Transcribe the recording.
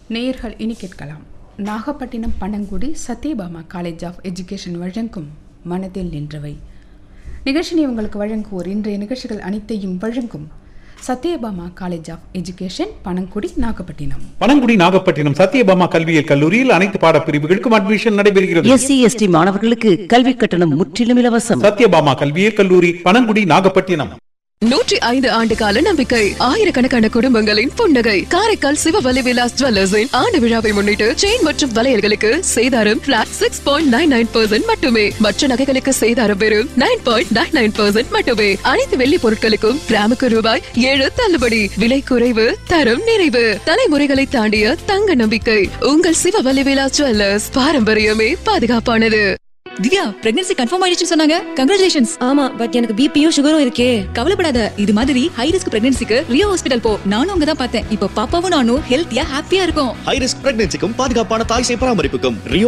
நேயர்கள் இனி கேட்கலாம் Nagapattinam Panangudi Sathyabama college of education வழங்கும் மனதில் நின்றவை நிகழ்ச்சியை உங்களுக்கு வழங்குவோர் இன்றைய நிகழ்ச்சிகள் அனைத்தையும் வழங்கும் Sathyabama college of education Panangudi Nagapattinam Panangudi Nagapattinam Sathyabama கல்வியியல் கல்லூரியில் அனைத்து பாடப்பிரிவுகளுக்கும் அட்மிஷன் நடைபெறுகிறது எஸ்சி எஸ்டி மாணவர்களுக்கு கல்வி கட்டணம் முற்றிலும் இலவசம் சத்யபாமா கல்வியியல் கல்லூரி பனங்குடி நாகப்பட்டினம் நூற்றி ஐந்து ஆண்டு கால நம்பிக்கை ஆயிரக்கணக்கான குடும்பங்களின் புன்னகை காரைக்கால் சிவவலி விலாஸ் ஜுவல்லர்ஸின் ஆண்டு விழாவை முன்னிட்டு செயின் மற்றும் வளையல்களுக்கு சேதாரம் flat six point nine nine percent மட்டுமே மற்ற நகைகளுக்கு சேதாரம் வெறும் nine point nine nine percent மட்டுமே அனைத்து வெள்ளி பொருட்களுக்கும் கிராமுக்கு ரூபாய் ஏழு தள்ளுபடி விலை குறைவு தரம் நிறைவு தலைமுறைகளை தாண்டிய தங்க நம்பிக்கை உங்கள் சிவவலி விலாஸ் ஜுவல்லர்ஸ் பாரம்பரியமே பாதுகாப்பானது திவ்யா பிரெக்னன்சி கன்ஃபார்ம் ஆயிடுச்சு சொன்னாங்க கங்க்ராச்சுலேஷன்ஸ் ஆமா பட் எனக்கு பிபியும் சுகரும் இருக்கே கவலைப்படாத இது மாதிரி ஹை ரிஸ்க் பிரெக்னன்சிக்கு ரியோ ஹாஸ்பிடல் போ நானும் அங்க தான் பார்த்தேன் இப்போ பாப்பாவும் நானும் ஹெல்த்தியா ஹாப்பியா இருக்கோம் ஹை ரிஸ்க் பிரெக்னன்சிக்கும் பாதுகாப்பான தாய் சேய் பராமரிப்புக்கும் ரியோ